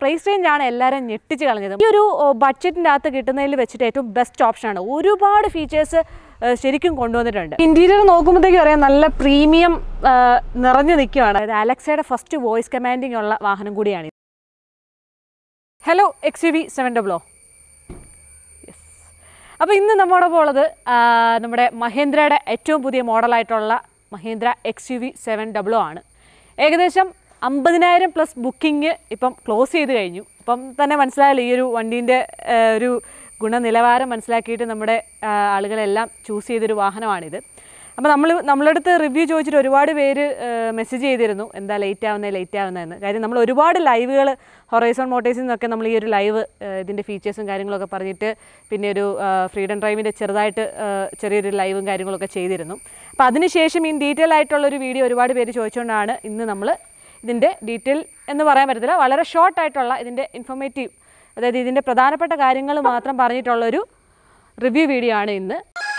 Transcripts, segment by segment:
Price range ആണ് എല്ലാവരും ഞെട്ടിച്ച് കളഞ്ഞത് ഈ ഒരു ബഡ്ജറ്റിൻ്റെ അകത്ത് കിട്ടുന്നതിൽ വെച്ചിട്ട് ഏറ്റവും ബെസ്റ്റ് ഓപ്ഷനാണ് ഒരുപാട് ഫീച്ചേഴ്സ് ശരിക്കും കൊണ്ടുവന്നിട്ടുണ്ട് ഇന്റീരിയർ നോക്കുമ്പോഴത്തേക്കും അറിയാം നല്ല പ്രീമിയം നിറഞ്ഞു നിൽക്കുകയാണ് അതായത് അലക്സയുടെ ഫസ്റ്റ് വോയിസ് കമാൻഡിംഗ് ഉള്ള വാഹനം കൂടിയാണ് hello X U V seven ഡബ്ലോ അപ്പോൾ ഇന്ന് നമ്മോടൊപ്പം ഉള്ളത് ആ, നമ്മുടെ മഹേന്ദ്രയുടെ ഏറ്റവും പുതിയ മോഡലായിട്ടുള്ള Mahindra X U V seven ഡബ്ലോ ആണ് ഏകദേശം അമ്പതിനായിരം പ്ലസ് ബുക്കിംഗ് ഇപ്പം ക്ലോസ് ചെയ്ത് കഴിഞ്ഞു അപ്പം തന്നെ മനസ്സിലായല്ലോ ഈ ഒരു വണ്ടീൻ്റെ ഒരു ഗുണനിലവാരം മനസ്സിലാക്കിയിട്ട് നമ്മുടെ ആ, ആളുകളെല്ലാം ചൂസ് ചെയ്തൊരു വാഹനമാണിത് അപ്പോൾ നമ്മൾ നമ്മളടുത്ത് റിവ്യൂ ചോദിച്ചിട്ട് ഒരുപാട് പേര് മെസ്സേജ് ചെയ്തിരുന്നു എന്താ ലേറ്റ് ആവുന്നത് ലേറ്റ് ആവുന്നതെന്ന് കാര്യം നമ്മൾ ഒരുപാട് ലൈവുകൾ ഹൊറൈസോൺ മോട്ടേഴ്സിൽ നിന്നൊക്കെ നമ്മൾ ഈ ഒരു ലൈവ് ഇതിൻ്റെ ഫീച്ചേഴ്സും കാര്യങ്ങളൊക്കെ പറഞ്ഞിട്ട് പിന്നെ ഒരു ഫ്രീഡം ഡ്രൈവിൻ്റെ ചെറുതായിട്ട് ആ, ചെറിയൊരു ലൈവും കാര്യങ്ങളൊക്കെ ചെയ്തിരുന്നു അപ്പോൾ അതിനുശേഷം ഈ ഡീറ്റെയിൽ ആയിട്ടുള്ളൊരു വീഡിയോ ഒരുപാട് പേര് ചോദിച്ചുകൊണ്ടാണ് ഇന്ന് നമ്മൾ ഇതിൻ്റെ ഡീറ്റെയിൽ എന്ന് പറയാൻ പറ്റത്തില്ല വളരെ ഷോർട്ട് ആയിട്ടുള്ള ഇതിൻ്റെ ഇൻഫോർമേറ്റീവ് അതായത് ഇതിൻ്റെ പ്രധാനപ്പെട്ട കാര്യങ്ങൾ മാത്രം പറഞ്ഞിട്ടുള്ളൊരു റിവ്യൂ വീഡിയോ ആണ് ഇന്ന്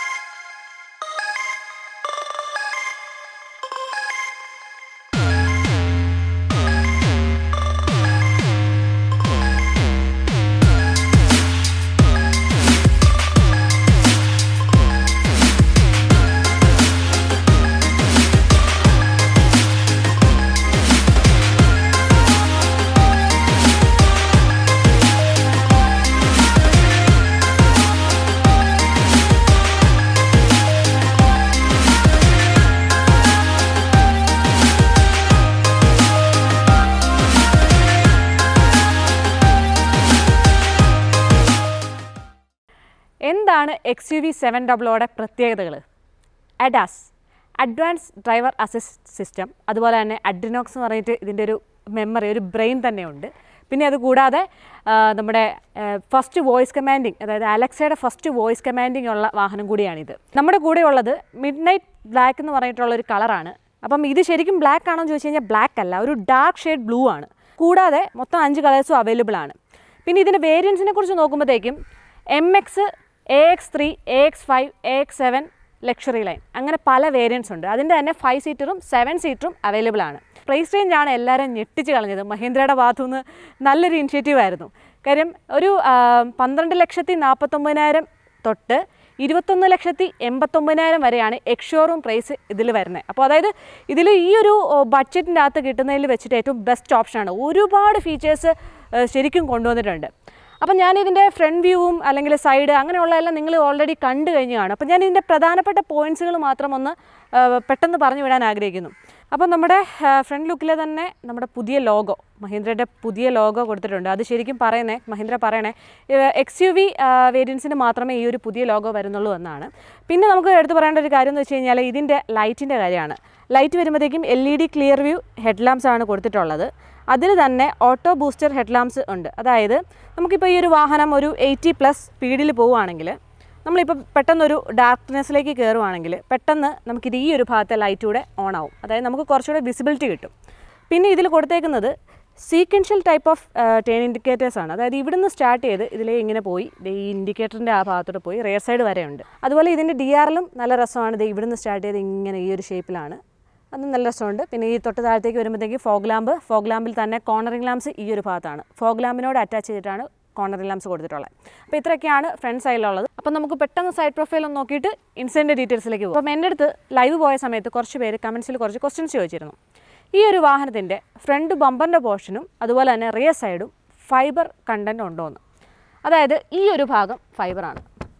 എന്താണ് എക്സ് യു വി സെവൻ ഡബ്ലോയുടെ പ്രത്യേകതകൾ ADAS advanced driver assist system അതുപോലെ തന്നെ അഡ്രിനോക്സ് എന്ന് പറഞ്ഞിട്ട് ഇതിൻ്റെ ഒരു മെമ്മറി ഒരു ബ്രെയിൻ തന്നെയുണ്ട് പിന്നെ അത് കൂടാതെ ആ, നമ്മുടെ ഫസ്റ്റ് വോയിസ് കമാൻഡിങ് അതായത് അലക്സയുടെ ഫസ്റ്റ് വോയിസ് കമാൻഡിങ് ഉള്ള വാഹനം കൂടിയാണിത് നമ്മുടെ കൂടെ ഉള്ളത് മിഡ് നൈറ്റ് ബ്ലാക്ക് എന്ന് പറഞ്ഞിട്ടുള്ള ഒരു കളറാണ് അപ്പം ഇത് ശരിക്കും ബ്ലാക്ക് ആണോ എന്ന് ചോദിച്ചു കഴിഞ്ഞാൽ ബ്ലാക്ക് അല്ല ഒരു ഡാർക്ക് ഷെയ്ഡ് ബ്ലൂ ആണ് കൂടാതെ മൊത്തം അഞ്ച് കളേഴ്സും അവൈലബിൾ ആണ് പിന്നെ ഇതിൻ്റെ വേരിയൻസിനെ കുറിച്ച് നോക്കുമ്പോഴത്തേക്കും M X A X three A X five A X seven luxury line അങ്ങനെ പല വേരിയൻസ് ഉണ്ട് അതിൻ്റെ തന്നെ ഫൈവ് സീറ്ററും സെവൻ സീറ്ററും അവൈലബിൾ ആണ് പ്രൈസ് റേഞ്ച് ആണ് എല്ലാവരും ഞെട്ടിച്ച് കളഞ്ഞത് മഹീന്ദ്രയുടെ ഭാഗത്തു നിന്ന് നല്ലൊരു ഇനിഷ്യേറ്റീവ് ആയിരുന്നു കാര്യം ഒരു ആ, പന്ത്രണ്ട് ലക്ഷത്തി നാൽപ്പത്തൊമ്പതിനായിരം തൊട്ട് ഇരുപത്തൊന്ന് ലക്ഷത്തി എൺപത്തൊമ്പതിനായിരം വരെയാണ് എക്സ്ഷോറൂം പ്രൈസ് ഇതിൽ വരുന്നത് അപ്പോൾ അതായത് ഇതിൽ ഈ ഒരു ബഡ്ജറ്റിൻ്റെ അകത്ത് കിട്ടുന്നതിൽ വെച്ചിട്ട് ഏറ്റവും ബെസ്റ്റ് ഓപ്ഷനാണ് ഒരുപാട് ഫീച്ചേഴ്സ് ശരിക്കും കൊണ്ടുവന്നിട്ടുണ്ട് അപ്പം ഞാനിതിൻ്റെ ഫ്രണ്ട് വ്യൂവും അല്ലെങ്കിൽ സൈഡ് അങ്ങനെയുള്ളതെല്ലാം നിങ്ങൾ ഓൾറെഡി കണ്ടു കഴിഞ്ഞു കാണും അപ്പം ഞാൻ ഇതിൻ്റെ പ്രധാനപ്പെട്ട പോയിന്റ്സുകൾ മാത്രം ഒന്ന് ആ, പെട്ടെന്ന് പറഞ്ഞു വിടാൻ ആഗ്രഹിക്കുന്നു അപ്പം നമ്മുടെ ഫ്രണ്ട് ലുക്കിൽ തന്നെ നമ്മുടെ പുതിയ ലോഗോ മഹീന്ദ്രയുടെ പുതിയ ലോഗോ കൊടുത്തിട്ടുണ്ട് അത് ശരിക്കും പറയുന്നേ മഹീന്ദ്ര പറയണേ എക്സ് യു വി വേരിയൻസിന് മാത്രമേ ഈ ഒരു പുതിയ ലോഗോ വരുന്നുള്ളൂ എന്നാണ് പിന്നെ നമുക്ക് എടുത്തു പറയേണ്ട ഒരു കാര്യം എന്ന് വെച്ച് കഴിഞ്ഞാൽ ഇതിൻ്റെ ലൈറ്റിൻ്റെ കാര്യമാണ് ലൈറ്റ് വരുമ്പോഴത്തേക്കും L E D clear view head lamps ആണ് കൊടുത്തിട്ടുള്ളത് അതിന് തന്നെ ഓട്ടോ ബൂസ്റ്റർ ഹെഡ് ലാംപ്സ് ഉണ്ട് അതായത് നമുക്കിപ്പോൾ ഈ ഒരു വാഹനം ഒരു എയ്റ്റി പ്ലസ് സ്പീഡിൽ പോവുകയാണെങ്കിൽ നമ്മളിപ്പോൾ പെട്ടെന്നൊരു ഡാർക്ക്നെസ്സിലേക്ക് കയറുവാണെങ്കിൽ പെട്ടെന്ന് നമുക്കിത് ഈ ഒരു ഭാഗത്തെ ലൈറ്റ് കൂടെ ഓൺ ആവും അതായത് നമുക്ക് കുറച്ചുകൂടെ വിസിബിലിറ്റി കിട്ടും പിന്നെ ഇതിൽ കൊടുത്തേക്കുന്നത് sequential type of turn indicators ആണ് അതായത് ഇവിടുന്ന് സ്റ്റാർട്ട് ചെയ്ത് ഇതിലേ ഇങ്ങനെ പോയി ദേ ഈ ഇൻഡിക്കേറ്ററിൻ്റെ ആ ഭാഗത്തോട്ട് പോയി റെയർ സൈഡ് വരെ ഉണ്ട് അതുപോലെ ഇതിൻ്റെ ഡി ആറിലും നല്ല രസമാണ് ഇത് ഇവിടുന്ന് സ്റ്റാർട്ട് ചെയ്ത് ഇങ്ങനെ ഈ ഒരു ഷേപ്പിലാണ് അതും നല്ല രസമുണ്ട് പിന്നെ ഈ തൊട്ട് താഴത്തേക്ക് വരുമ്പോഴത്തേക്ക് ഫോഗ് ലാമ്പ് ഫോഗ് ലാമ്പിൽ തന്നെ കോർണറിംഗ് ലാംപ്സ് ഈ ഒരു ഭാഗത്താണ് ഫോഗ് ലാമ്പിനോട് അറ്റാച്ച് ചെയ്തിട്ടാണ് കോർണറിംഗ് ലാംപ്സ് കൊടുത്തിട്ടുള്ളത് അപ്പോൾ ഇത്രയൊക്കെയാണ് ഫ്രണ്ട് സൈഡിലുള്ളത് അപ്പോൾ നമുക്ക് പെട്ടെന്ന് സൈഡ് പ്രൊഫൈൽ ഒന്ന് നോക്കിയിട്ട് ഇൻസിഡൻറ്റ് ഡീറ്റെയിൽസിലേക്ക് പോകും അപ്പം എൻ്റെ അടുത്ത് ലൈവ് പോയ സമയത്ത് കുറച്ച് പേര് കമൻസിൽ കുറച്ച് ക്വസ്റ്റ്യൻസ് ചോദിച്ചിരുന്നു ഈ ഒരു വാഹനത്തിൻ്റെ ഫ്രണ്ട് ബമ്പറിൻ്റെ പോർഷനും അതുപോലെ തന്നെ റിയർ സൈഡും ഫൈബർ കണ്ടൻറ്റ് ഉണ്ടോ എന്ന് അതായത് ഈ ഒരു ഭാഗം ഫൈബറാണ്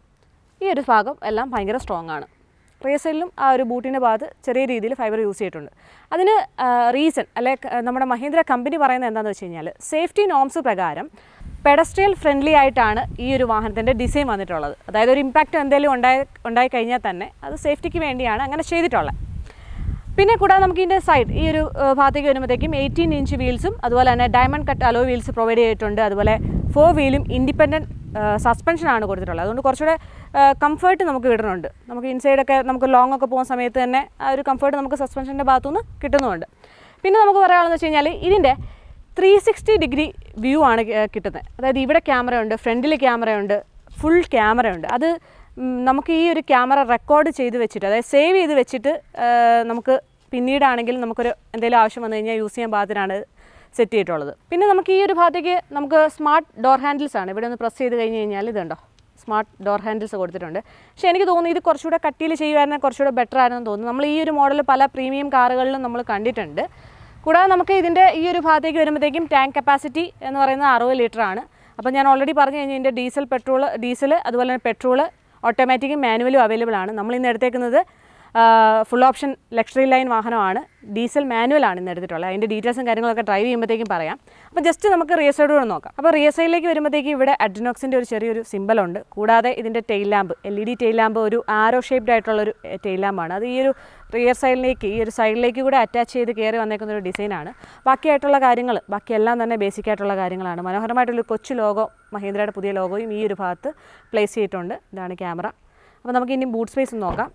ഈ ഒരു ഭാഗം എല്ലാം ഭയങ്കര സ്ട്രോങ് ആണ് റേസലിലും ആ ഒരു ബൂട്ടിൻ്റെ ഭാഗത്ത് ചെറിയ രീതിയിൽ ഫൈബർ യൂസ് ചെയ്തിട്ടുണ്ട് അതിന് റീസൺ അല്ലെ ക- നമ്മുടെ മഹീന്ദ്ര കമ്പനി പറയുന്നത് എന്താണെന്ന് വെച്ച് കഴിഞ്ഞാൽ സേഫ്റ്റി നോംസ് പ്രകാരം പെഡസ്ട്രിയൽ ഫ്രണ്ട്ലി ആയിട്ടാണ് ഈ ഒരു വാഹനത്തിൻ്റെ ഡിസൈൻ വന്നിട്ടുള്ളത് അതായത് ഒരു ഇമ്പാക്റ്റ് എന്തെങ്കിലും ഉണ്ടായി ഉണ്ടായി കഴിഞ്ഞാൽ തന്നെ അത് സേഫ്റ്റിക്ക് വേണ്ടിയാണ് അങ്ങനെ ചെയ്തിട്ടുള്ളത് പിന്നെ കൂടാതെ നമുക്ക് ഇതിൻ്റെ സൈഡ് ഈ ഒരു ഏഹ്, ഭാഗത്തേക്ക് വരുമ്പോഴത്തേക്കും എയ്റ്റീൻ ഇഞ്ച് വീൽസും അതുപോലെ തന്നെ diamond cut alloy wheels provide ചെയ്തിട്ടുണ്ട് അതുപോലെ ഫോർ വീലും ഇൻഡിപെൻഡൻറ്റ് സസ്പെൻഷനാണ് കൊടുത്തിട്ടുള്ളത് അതുകൊണ്ട് കുറച്ചുകൂടെ കംഫർട്ട് നമുക്ക് കിട്ടുന്നുണ്ട് നമുക്ക് ഇൻസൈഡൊക്കെ നമുക്ക് ലോങ് ഒക്കെ പോകുന്ന സമയത്ത് തന്നെ ആ ഒരു കംഫർട്ട് നമുക്ക് സസ്പെൻഷൻ്റെ ഭാഗത്തുനിന്ന് കിട്ടുന്നുമുണ്ട് പിന്നെ നമുക്ക് പറയാനുള്ളത് വെച്ച് കഴിഞ്ഞാൽ ഇതിൻ്റെ ത്രീ സിക്സ്റ്റി ഡിഗ്രി വ്യൂ ആണ് കി- കിട്ടുന്നത് അതായത് ഇവിടെ ക്യാമറ ഉണ്ട് ഫ്രണ്ടിൽ ക്യാമറ ഉണ്ട് ഫുൾ ക്യാമറ ഉണ്ട് അത് ഉം, നമുക്ക് ഈ ഒരു ക്യാമറ റെക്കോർഡ് ചെയ്ത് വെച്ചിട്ട് അതായത് സേവ് ചെയ്ത് വെച്ചിട്ട് ആ, നമുക്ക് പിന്നീടാണെങ്കിൽ നമുക്കൊരു എന്തെങ്കിലും ആവശ്യം വന്നു കഴിഞ്ഞാൽ യൂസ് ചെയ്യാൻ പാകത്തിനാണ് സെറ്റ് ചെയ്തിട്ടുള്ളത് പിന്നെ നമുക്ക് ഈ ഒരു ഭാഗത്തേക്ക് നമുക്ക് സ്മാർട്ട് ഡോർ ഹാൻഡിൽസ് ആണ് ഇവിടെ ഒന്ന് പ്രസ് ചെയ്ത് കഴിഞ്ഞ് കഴിഞ്ഞാൽ ഇതുണ്ടോ സ്മാർട്ട് ഡോർ ഹാൻഡിൽസ് കൊടുത്തിട്ടുണ്ട് പക്ഷേ എനിക്ക് തോന്നുന്നു ഇത് കുറച്ചുകൂടെ കട്ടിയിൽ ചെയ്യുമായിരുന്നെങ്കിൽ കുറച്ചുകൂടെ ബെറ്റർ ആയിരുന്നു തോന്നുന്നു നമ്മൾ ഈ ഒരു മോഡൽ പല പ്രീമിയം കാറുകളിലും നമ്മൾ കണ്ടിട്ടുണ്ട് കൂടാതെ നമുക്ക് ഇതിൻ്റെ ഈ ഒരു ഭാഗത്തേക്ക് വരുമ്പോഴത്തേക്കും ടാങ്ക് കപ്പാസിറ്റി എന്ന് പറയുന്നത് അറുപത് ലിറ്റർ ആണ് അപ്പോൾ ഞാൻ ഓൾറെഡി പറഞ്ഞു കഴിഞ്ഞാൽ ഇതിൻ്റെ ഡീസൽ പെട്രോൾ ഡീസൽ അതുപോലെ തന്നെ പെട്രോൾ ഓട്ടോമാറ്റിക്കും മാനുവലും അവൈലബിൾ ആണ് നമ്മൾ ഇന്ന് എടുത്തേക്കുന്നത് ഫുൾ ഓപ്ഷൻ ലക്ഷറി ലൈൻ വാഹനമാണ് ഡീസൽ മാനുവൽ ആണ് ഇന്ന് എടുത്തിട്ടുള്ളത് അതിൻ്റെ ഡീറ്റെയിൽസും കാര്യങ്ങളൊക്കെ ഡ്രൈവ് ചെയ്യുമ്പോഴത്തേക്കും പറയാം അപ്പോൾ ജസ്റ്റ് നമുക്ക് റിയർ സൈഡ് കൂടെ നോക്കാം അപ്പോൾ റിയർ സൈഡിലേക്ക് വരുമ്പോഴത്തേക്കും ഇവിടെ അഡ്രിനോക്സിൻ്റെ ഒരു ചെറിയൊരു സിമ്പലുണ്ട് കൂടാതെ ഇതിൻ്റെ tail lamp L E D tail lamp ഒരു ആരോ ഷേപ്ഡ് ആയിട്ടുള്ള ഒരു ടെയിൽ ലാമ്പാണ് അത് ഈ ഒരു റിയർ സൈഡിലേക്ക് ഈ ഒരു സൈഡിലേക്ക് കൂടെ അറ്റാച്ച് ചെയ്ത് കയറി വന്നേക്കുന്ന ഒരു ഡിസൈനാണ് ബാക്കിയായിട്ടുള്ള കാര്യങ്ങൾ ബാക്കിയെല്ലാം തന്നെ ബേസിക് ആയിട്ടുള്ള കാര്യങ്ങളാണ് മനോഹരമായിട്ടുള്ള കൊച്ചു ലോഗോ മഹീന്ദ്രയുടെ പുതിയ ലോഗോയും ഈ ഒരു ഭാഗത്ത് പ്ലേസ് ചെയ്തിട്ടുണ്ട് ഇതാണ് ക്യാമറ അപ്പോൾ നമുക്ക് ഇനി ബൂട്ട് സ്പേസ് നോക്കാം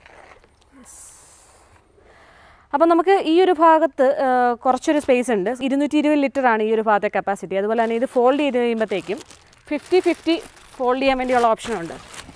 അപ്പോൾ നമുക്ക് ഈ ഒരു ഭാഗത്ത് ആ, കുറച്ചൊരു സ്പേസ് ഉണ്ട് ഇരുന്നൂറ്റി ഇരുപത് ലിറ്റർ ആണ് ഈ ഒരു ഭാഗത്തെ കപ്പാസിറ്റി അതുപോലെ തന്നെ ഇത് ഫോൾഡ് ചെയ്ത് കഴിയുമ്പോഴത്തേക്കും ഫിഫ്റ്റി ഫിഫ്റ്റി ഫോൾഡ് ചെയ്യാൻ വേണ്ടിയുള്ള ഓപ്ഷനുണ്ട്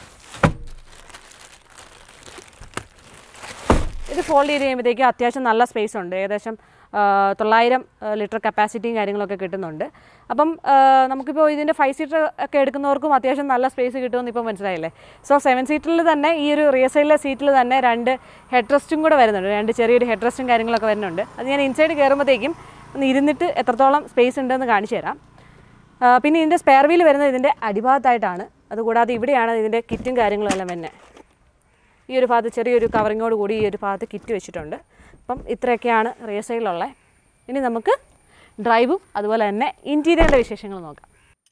ഇത് ഫോൾഡ് ചെയ്ത് കഴിയുമ്പോഴത്തേക്കും അത്യാവശ്യം നല്ല സ്പേസ് ഉണ്ട് ഏകദേശം ആ, തൊള്ളായിരം ലിറ്റർ കപ്പാസിറ്റിയും കാര്യങ്ങളൊക്കെ കിട്ടുന്നുണ്ട് അപ്പം ആ, നമുക്കിപ്പോൾ ഇതിൻ്റെ ഫൈവ് സീറ്റർ ഒക്കെ എടുക്കുന്നവർക്കും അത്യാവശ്യം നല്ല സ്പേസ് കിട്ടുമെന്ന് ഇപ്പോൾ മനസ്സിലായില്ലേ സോ സെവൻ സീറ്ററിൽ തന്നെ ഈ ഒരു റിയർ സൈഡിലെ സീറ്റിൽ തന്നെ രണ്ട് ഹെഡ് റെസ്റ്റും കൂടെ വരുന്നുണ്ട് രണ്ട് ചെറിയൊരു ഹെഡ് റെസ്റ്റും കാര്യങ്ങളൊക്കെ വരുന്നുണ്ട് അത് ഞാൻ ഇൻസൈഡ് കയറുമ്പോഴത്തേക്കും ഒന്ന് ഇരുന്നിട്ട് എത്രത്തോളം സ്പേസ് ഉണ്ടെന്ന് കാണിച്ചു തരാം ആ, പിന്നെ ഇതിൻ്റെ സ്പെയർ വീൽ വരുന്നത് ഇതിൻ്റെ അടിഭാഗത്തായിട്ടാണ് അതുകൂടാതെ ഇവിടെയാണ് ഇതിൻ്റെ കിറ്റും കാര്യങ്ങളും എല്ലാം വരുന്നത് ഈ ഒരു ഭാഗത്ത് ചെറിയൊരു കവറിങ്ങോട് കൂടി ഈ ഒരു ഭാഗത്ത് കിറ്റ് വെച്ചിട്ടുണ്ട് അപ്പം ഇത്രയൊക്കെയാണ് റിയർ സൈഡിലുള്ളത് ഇനി നമുക്ക് ഡ്രൈവും അതുപോലെ തന്നെ ഇൻറ്റീരിയറിൻ്റെ വിശേഷങ്ങൾ നോക്കാം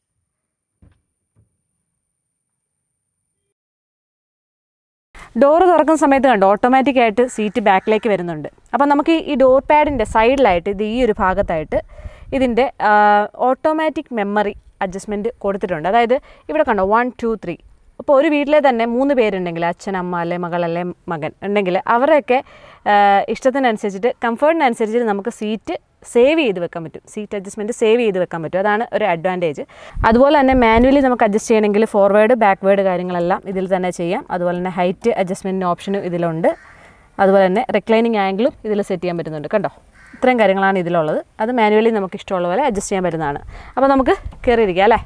ഡോറ് തുറക്കുന്ന സമയത്ത് കണ്ടോ ഓട്ടോമാറ്റിക് ആയിട്ട് സീറ്റ് ബാക്കിലേക്ക് വരുന്നുണ്ട് അപ്പം നമുക്ക് ഈ ഡോർ പാഡിൻ്റെ സൈഡിലായിട്ട് ഇത് ഈ ഒരു ഭാഗത്തായിട്ട് ഇതിൻ്റെ ഓട്ടോമാറ്റിക് മെമ്മറി അഡ്ജസ്റ്റ്മെൻറ്റ് കൊടുത്തിട്ടുണ്ട് അതായത് ഇവിടെ കണ്ടോ വൺ ടു ത്രീ അപ്പോൾ ഒരു വീട്ടിലെ തന്നെ മൂന്ന് പേരുണ്ടെങ്കിൽ അച്ഛൻ അമ്മ അല്ലെ മകൾ അല്ലെ മകൻ ഉണ്ടെങ്കിൽ അവരെയൊക്കെ ആ, ഇഷ്ടത്തിനനുസരിച്ചിട്ട് കംഫർട്ടിനനുസരിച്ചിട്ട് നമുക്ക് സീറ്റ് സേവ് ചെയ്ത് വെക്കാൻ പറ്റും സീറ്റ് അഡ്ജസ്റ്റ്മെൻറ്റ് സേവ് ചെയ്ത് വെക്കാൻ പറ്റും അതാണ് ഒരു അഡ്വാൻറ്റേജ് അതുപോലെ തന്നെ മാനുവലി നമുക്ക് അഡ്ജസ്റ്റ് ചെയ്യണമെങ്കിൽ ഫോർവേഡ് ബാക്ക്വേഡ് കാര്യങ്ങളെല്ലാം ഇതിൽ തന്നെ ചെയ്യാം അതുപോലെ തന്നെ ഹൈറ്റ് അഡ്ജസ്റ്റ്മെൻറ്റിന് ഓപ്ഷനും ഇതിലുണ്ട് അതുപോലെ തന്നെ റിക്ലൈനിങ് ആംഗിളും ഇതിൽ സെറ്റ് ചെയ്യാൻ പറ്റുന്നുണ്ട് കണ്ടോ ഇത്രയും കാര്യങ്ങളാണ് ഇതിലുള്ളത് അത് മാനുവലി നമുക്ക് ഇഷ്ടമുള്ള പോലെ അഡ്ജസ്റ്റ് ചെയ്യാൻ പറ്റുന്നതാണ് അപ്പോൾ നമുക്ക് കയറിയിരിക്കാം അല്ലേ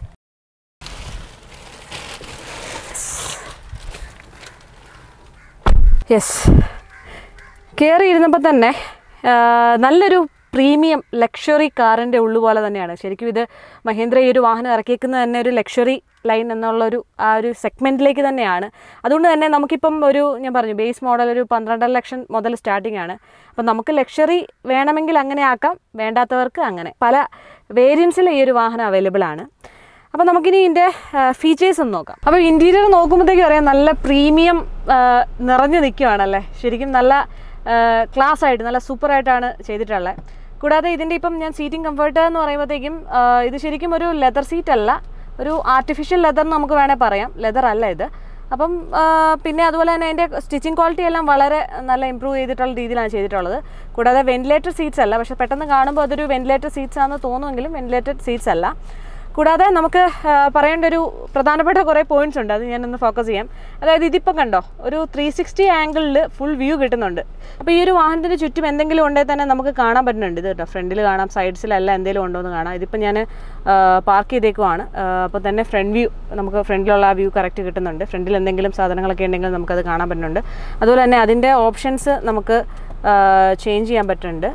യെസ് കയറി ഇരുന്നപ്പോൾ തന്നെ ആ, നല്ലൊരു പ്രീമിയം ലക്ഷറി കാറിൻ്റെ ഉള്ളു പോലെ തന്നെയാണ് ശരിക്കും ഇത് മഹീന്ദ്ര ഈ ഒരു വാഹനം ഇറക്കിയിരിക്കുന്നത് തന്നെ ഒരു ലക്ഷറി ലൈൻ എന്നുള്ളൊരു ആ ഒരു സെഗ്മെൻറ്റിലേക്ക് തന്നെയാണ് അതുകൊണ്ട് തന്നെ നമുക്കിപ്പം ഒരു ഞാൻ പറഞ്ഞു ബേസ് മോഡൽ ഒരു പന്ത്രണ്ടര ലക്ഷം മുതൽ സ്റ്റാർട്ടിംഗ് ആണ് അപ്പം നമുക്ക് ലക്ഷറി വേണമെങ്കിൽ അങ്ങനെ ആക്കാം വേണ്ടാത്തവർക്ക് അങ്ങനെ പല വേരിയൻസിൽ ഈ ഒരു വാഹനം അവൈലബിൾ ആണ് അപ്പോൾ നമുക്കിനി ഇതിൻ്റെ ഫീച്ചേഴ്സ് ഒന്ന് നോക്കാം അപ്പോൾ ഇൻറ്റീരിയർ നോക്കുമ്പോഴത്തേക്കും അറിയാം നല്ല പ്രീമിയം നിറഞ്ഞു നിൽക്കുകയാണല്ലേ ശരിക്കും നല്ല ക്ലാസ് ആയിട്ട് നല്ല സൂപ്പറായിട്ടാണ് ചെയ്തിട്ടുള്ളത് കൂടാതെ ഇതിൻ്റെ ഇപ്പം ഞാൻ സീറ്റിംഗ് കംഫർട്ട് എന്ന് പറയുമ്പോഴത്തേക്കും ആ, ഇത് ശരിക്കും ഒരു ലെതർ സീറ്റ് അല്ല ഒരു ആർട്ടിഫിഷ്യൽ ലെതർ എന്ന് നമുക്ക് വേണേൽ പറയാം ലെതർ അല്ല ഇത് അപ്പം ആ, പിന്നെ അതുപോലെ തന്നെ അതിൻ്റെ സ്റ്റിച്ചിങ് ക്വാളിറ്റി എല്ലാം വളരെ നല്ല ഇമ്പ്രൂവ് ചെയ്തിട്ടുള്ള രീതിയിലാണ് ചെയ്തിട്ടുള്ളത് കൂടാതെ വെന്റിലേറ്റർ സീറ്റ്സ് അല്ല പക്ഷേ പെട്ടെന്ന് കാണുമ്പോൾ അതൊരു വെന്റിലേറ്റർ സീറ്റ്സ് ആണെന്ന് തോന്നുമെങ്കിലും വെന്റിലേറ്റഡ് സീറ്റ്സ് അല്ല കൂടാതെ നമുക്ക് ആ, പറയേണ്ട ഒരു പ്രധാനപ്പെട്ട കുറേ പോയിന്റ്സ് ഉണ്ട് അത് ഞാനൊന്ന് ഫോക്കസ് ചെയ്യാം അതായത് ഇതിപ്പോൾ കണ്ടോ ഒരു ത്രീ സിക്സ്റ്റി ആംഗിളിൽ ഫുൾ വ്യൂ കിട്ടുന്നുണ്ട് അപ്പോൾ ഈ ഒരു വാഹനത്തിന് ചുറ്റും എന്തെങ്കിലും ഉണ്ടെങ്കിൽ തന്നെ നമുക്ക് കാണാൻ പറ്റുന്നുണ്ട് ഇത് കേട്ടോ ഫ്രണ്ടിൽ കാണാം സൈഡ്സിലല്ല എന്തെങ്കിലും ഉണ്ടോ എന്ന് കാണാം ഇതിപ്പോൾ ഞാൻ പാർക്ക് ചെയ്തേക്കുവാണ് അപ്പോൾ തന്നെ ഫ്രണ്ട് വ്യൂ നമുക്ക് ഫ്രണ്ടിലുള്ള ആ വ്യൂ കറക്റ്റ് കിട്ടുന്നുണ്ട് ഫ്രണ്ടിൽ എന്തെങ്കിലും സാധനങ്ങളൊക്കെ ഉണ്ടെങ്കിൽ നമുക്കത് കാണാൻ പറ്റുന്നുണ്ട് അതുപോലെ തന്നെ അതിൻ്റെ ഓപ്ഷൻസ് നമുക്ക് ചേഞ്ച് ചെയ്യാൻ പറ്റുന്നുണ്ട്